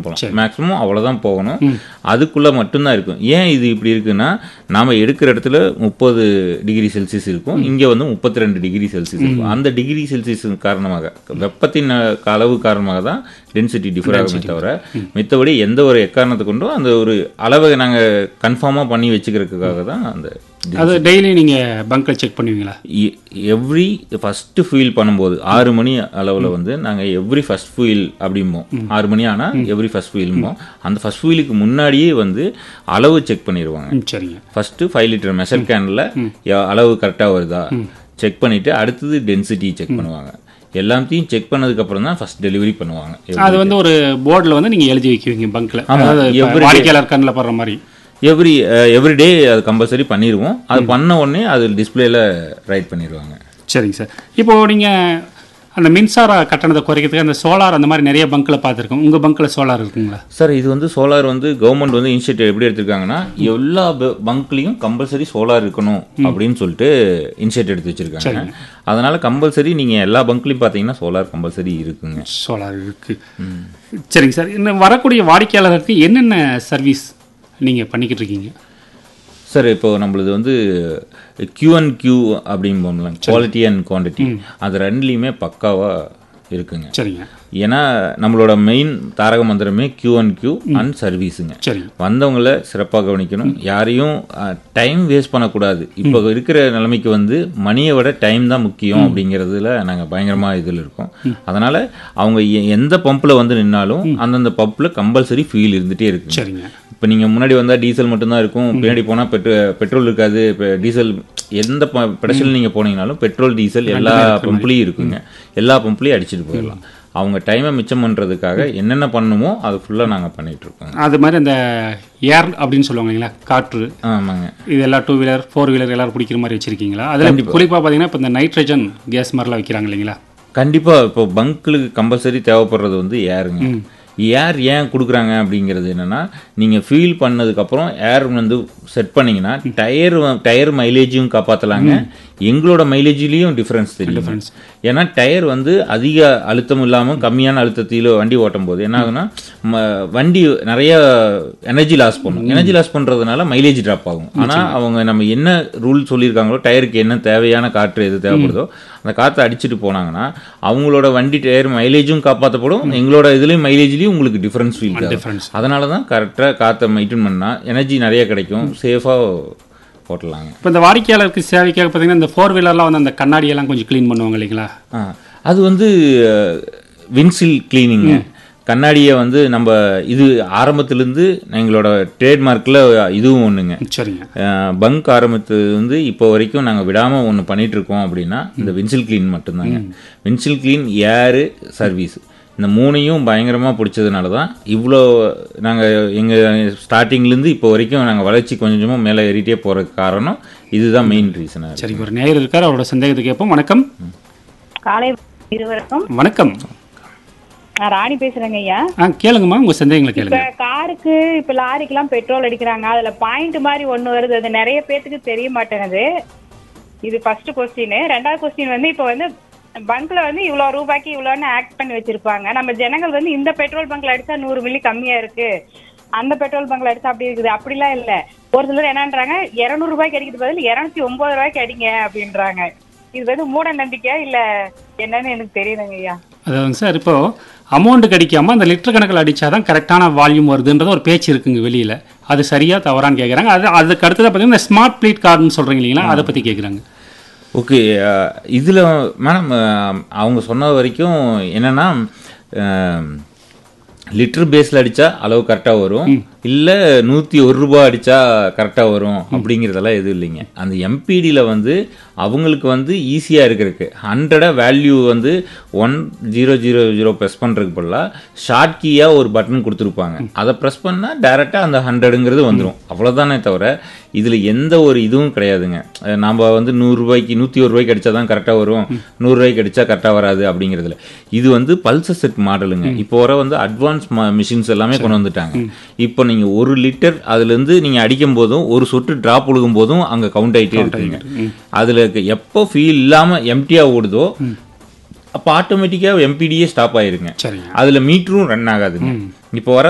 வரைக்கும் போகலாம் மேக்ஸிமம் அவ்வளோதான் போகணும் அதுக்குள்ளே மட்டும்தான் இருக்கும் ஏன் இது இப்படி இருக்குன்னா நாம எடுக்கிற இடத்துல முப்பது டிகிரி செல்சியஸ் இருக்கும் இங்கே வந்து முப்பத்தி ரெண்டு டிகிரி செல்சியஸ் இருக்கும் அந்த டிகிரி செல்சியஸ் காரணமாக வெப்பத்தின் அஹ், அளவு காரணமாக தான் டென்சிட்டி டிஃபர் ஆகுமே தவிர மித்தபடி எந்த ஒரு எக்காரணத்தை கொண்டும் அந்த ஒரு அளவை நாங்கள் கன்ஃபார்மாக பண்ணி வச்சுக்கிறதுக்காக தான் அந்த அது டெய்லி நீங்கள் பங்கை செக் பண்ணுவீங்களா எவ்ரி ஃபஸ்ட்டு ஃபீல் பண்ணும்போது ஆறு மணி அளவில் வந்து நாங்கள் எவ்ரி ஃபஸ்ட் ஃபீல் அப்படிம்போம் ஆறு மணி ஆனால் எவ்ரி ஃபஸ்ட் ஃபீல்மோ அந்த ஃபஸ்ட் ஃபீலுக்கு முன்னாடியே வந்து அளவு செக் பண்ணிடுவாங்க ம் சரிங்க ஃபஸ்ட்டு ஃபைவ் லிட்டர் மெஷர் கேனில் அளவு கரெக்டாக வருதா செக் பண்ணிவிட்டு அடுத்தது டென்சிட்டி செக் பண்ணுவாங்க எல்லாத்தையும் செக் பண்ணதுக்கப்புறம் தான் ஃபஸ்ட் டெலிவரி பண்ணுவாங்க அது வந்து ஒரு போர்டில் வந்து நீங்கள் எழுதி வைக்குவீங்க பங்க்கில் ஆமா, அதாவது இப்ப every day. வாடிக்கையாளர் கண்ணில் படுற மாதிரி எவ்ரி எவ்ரி டே அது கம்பல்சரி பண்ணிடுவோம் அது பண்ண உடனே அது டிஸ்பிளேல ரைட் பண்ணிடுவாங்க சரிங்க சார் இப்போ நீங்கள் அந்த மின்சார கட்டணத்தை குறைக்கிறதுக்கு அந்த சோலார் அந்த மாதிரி நிறைய பங்க்கில் பார்த்துருக்கோம் உங்கள் பங்க்கில் சோலார் இருக்குங்களா சார் இது வந்து சோலார் வந்து கவர்மெண்ட் வந்து இனிஷியேட்டிவ் எப்படி எடுத்திருக்காங்கன்னா எல்லா பங்க்லையும் கம்பல்சரி சோலார் இருக்கணும் அப்படின்னு சொல்லிட்டு இனிஷியேட்டிவ் எடுத்து வச்சிருக்காங்க அதனால கம்பல்சரி நீங்க எல்லா பங்க்லையும் பார்த்தீங்கன்னா சோலார் கம்பல்சரி இருக்குங்க சோலார் இருக்கு சரிங்க சார் இன்னும் வரக்கூடிய வாடிக்கையாளருக்கு என்னென்ன சர்வீஸ் நீங்கள் பண்ணிக்கிட்டு இருக்கீங்க சார் இப்போ நம்மளது வந்து கியூ அண்ட் கியூ அப்படிம்போம்ல குவாலிட்டி அண்ட் குவான்டிட்டி அது ரெண்டுலேயுமே பக்காவா இருக்குங்க சரிங்க ஏன்னா நம்மளோட மெயின் தாரக மந்திரமே கியூ அண்ட் கியூ அண்ட் சர்வீஸுங்க சரிங்க வந்தவங்கள சிறப்பாக கவனிக்கணும் யாரையும் டைம் வேஸ்ட் பண்ணக்கூடாது இப்போ இருக்கிற நிலைமைக்கு வந்து மணியை விட டைம் தான் முக்கியம் அப்படிங்கிறதுல நாங்கள் பயங்கரமாக இதில் இருக்கோம் அதனால அவங்க எ- எந்த பம்பில் வந்து நின்னாலும் அந்தந்த பம்பில் கம்பல்சரி ஃபீல் இருந்துகிட்டே இருக்கு சரிங்க இப்போ நீங்கள் முன்னாடி வந்தால் டீசல் மட்டும்தான் இருக்கும் பின்னாடி போனால் பெட்ரோ பெட்ரோல் இருக்காது இப்போ டீசல் எந்த பெடஷல் நீங்கள் போனீங்கனாலும் பெட்ரோல் டீசல் எல்லா பம்ப்லேயும் இருக்குங்க எல்லா பம்ப்லேயும் அடிச்சுட்டு போயிடலாம் அவங்க டைமை மிச்சம் பண்ணுறதுக்காக என்னென்ன பண்ணணுமோ அது ஃபுல்லாக நாங்கள் பண்ணிட்டு இருக்கோம் அது மாதிரி அந்த ஏர் அப்படின்னு சொல்லுவாங்க இல்லைங்களா காற்று ஆமாங்க இது எல்லாம் டூ வீலர் ஃபோர் வீலர் எல்லாரும் பிடிக்கிற மாதிரி வச்சிருக்கீங்களா அதில் குறிப்பாக பார்த்தீங்கன்னா இப்போ இந்த நைட்ரஜன் கேஸ் மாதிரிலாம் வைக்கிறாங்க இல்லைங்களா கண்டிப்பாக இப்போ பங்க்குக்கு கம்பல்சரி தேவைப்படுறது வந்து ஏருங்க ஏர் ஏன் கொடுக்குறாங்க அப்படிங்கிறது என்னன்னா நீங்கள் ஃபீல் பண்ணதுக்கப்புறம் ஏர் வந்து செட் பண்ணீங்கன்னா டயர் டயர் மைலேஜையும் காப்பாற்றலாங்க எங்களோட மைலேஜ்லேயும் டிஃப்ரென்ஸ் தெரியும் ஏன்னா டயர் வந்து அதிக அழுத்தம் இல்லாமல் கம்மியான அழுத்தத்தில வண்டி ஓட்டும் போது என்ன ஆகுனா ம- வண்டி நிறைய எனர்ஜி லாஸ் பண்ணும் எனர்ஜி லாஸ் பண்ணுறதுனால மைலேஜ் ட்ராப் ஆகும் ஆனால் அவங்க நம்ம என்ன ரூல் சொல்லியிருக்காங்களோ டயருக்கு என்ன தேவையான காற்று எது தேவைப்படுதோ அந்த காற்றை அடிச்சுட்டு போனாங்கன்னா அவங்களோட வண்டி டயர் மைலேஜும் காப்பாற்றப்படும் எங்களோட இதுலேயும் மைலேஜ்லேயும் உங்களுக்கு டிஃப்ரென்ஸ் ஃபீல் difference. அதனால தான் கரெக்டாக காற்றை மெயின்டைன் பண்ணால் எனர்ஜி நிறைய கிடைக்கும் சேஃபாக ஓட்டலாங்க இப்போ இந்த வாடிக்கையாளருக்கு சேவைக்காக பார்த்தீங்கன்னா இந்த ஃபோர் வீலர்லாம் வந்து அந்த கண்ணாடியெல்லாம் கொஞ்சம் க்ளீன் பண்ணுவாங்க இல்லைங்களா ஆ அது வந்து வின்சில் கிளீனிங்க கண்ணாடியை வந்து நம்ம இது ஆரம்பத்திலேருந்து எங்களோட ட்ரேட்மார்க்கில் இதுவும் ஒன்றுங்க சரிங்க பங்க் ஆரம்பித்து வந்து இப்போ வரைக்கும் நாங்கள் விடாமல் ஒன்று பண்ணிட்டு இருக்கோம் அப்படின்னா இந்த வின்சில் க்ளீன் மட்டும்தாங்க வின்சில் க்ளீன் ஏரு சர்வீஸ் இந்த மூணையும் பயங்கரமாக பிடிச்சதுனால தான் இவ்வளோ நாங்கள் எங்கள் ஸ்டார்டிங்லேருந்து இப்போ வரைக்கும் நாங்கள் வளர்ச்சி கொஞ்சம் கொஞ்சமாக மேலே ஏறிட்டே போகிறதுக்கு காரணம் இதுதான் மெயின் ரீசனாக சரி ஒரு நேயர் இருக்கார் அவரோட சந்தேகத்தை கேட்போம் வணக்கம் காலை இருவருக்கும் வணக்கம் நான் ராணி பேசுறேங்க ஐயா ஆ கேளுங்கம்மா உங்கள் சந்தேகங்களை இப்ப கேளுங்க காருக்கு இப்ப லாரிக்கெல்லாம் பெட்ரோல் அடிக்கிறாங்க அதுல பாயிண்ட் மாதிரி ஒண்ணு வருது அது நிறைய பேத்துக்கு தெரிய மாட்டேங்குது இது ஃபர்ஸ்ட் கொஸ்டின் ரெண்டாவது கொஸ்டின் வந்து இப்ப வந்து பங்க்ல வந்து இவ்வளவு ரூபாய்க்கு இவ்வளோன்னு ஆக்ட் பண்ணி வச்சிருப்பாங்க நம்ம ஜனங்கள் வந்து இந்த பெட்ரோல் பங்க்ல அடிச்சா நூறு மில்லி கம்மியா இருக்கு அந்த பெட்ரோல் பங்க்ல அடிச்சா அப்படி இருக்குது அப்படிலாம் இல்ல ஒரு சிலர் என்னன்றாங்க இருநூறு ரூபாய்க்கு அடிக்கிறது பதில் இருநூத்தி ஒன்பது ரூபாய்க்கு அடிங்க அப்படின்றாங்க இது வந்து மூட நம்பிக்கையா இல்ல என்னன்னு எனக்கு தெரியலங்க ஐயா அதாவது சார் இப்போ அமௌண்ட் கிடைக்காம அந்த லிட்டர் கணக்கில் அடிச்சாதான் கரெக்டான வால்யூம் வருதுன்றது ஒரு பேச்சு இருக்குங்க வெளியில் அது சரியா தவறான்னு கேட்குறாங்க அது அதுக்கு அடுத்ததாக பார்த்தீங்கன்னா இந்த ஸ்மார்ட் பிளேட் கார்டுன்னு சொல்கிறீங்க இல்லைங்களா அதை பற்றி கேட்குறாங்க ஓகே இதில் மேடம் அவங்க சொன்ன வரைக்கும் என்னன்னா லிட்டர் பேஸில் அடித்தா அளவு கரெக்டாக வரும் இல்லை நூற்றி ஒரு ரூபா அடித்தா கரெக்டாக வரும் அப்படிங்கிறதெல்லாம் எதுவும் இல்லைங்க அந்த எம்பிடியில் வந்து அவங்களுக்கு வந்து ஈஸியாக இருக்கிறதுக்கு ஹண்ட்ரடாக வேல்யூ வந்து one zero zero zero press பண்ணுறதுக்கு பதிலாக ஷார்ட் கீயாக ஒரு பட்டன் கொடுத்துருப்பாங்க அதை ப்ரெஸ் பண்ணால் டேரெக்டாக அந்த ஹண்ட்ரடுங்கிறது வந்துடும் அவ்வளோதானே தவிர இதில் எந்த ஒரு இதுவும் கிடையாதுங்க அஹ் நாம வந்து நூறுரூவாய்க்கு நூற்றி ஒரு ரூபாய்க்கு அடித்தா தான் கரெக்டாக வரும் நூறுரூவாய்க்கு அடித்தா கரெக்டாக வராது அப்படிங்கிறதுல இது வந்து பல்சர் செட் மாடலுங்க இப்போ வர வந்து அட்வான்ஸ் மிஷின்ஸ் எல்லாமே கொண்டு வந்துட்டாங்க இப்போ நீங்கள் ஒரு லிட்டர் அதுலேருந்து நீங்கள் அடிக்கும் போதும் ஒரு சொட்டு ட்ராப் ஒழுகும் போதும் அங்கே கவுண்ட் ஆகிட்டே இருக்குங்க அதில் எப்போ ஃபீல் இல்லாமல் எம்டியாக ஓடுதோ அப்போ ஆட்டோமேட்டிக்காக எம்பிடியே ஸ்டாப் ஆயிருங்க சரிங்க அதில் மீட்டரும் ரன் ஆகாதுங்க இப்போ வர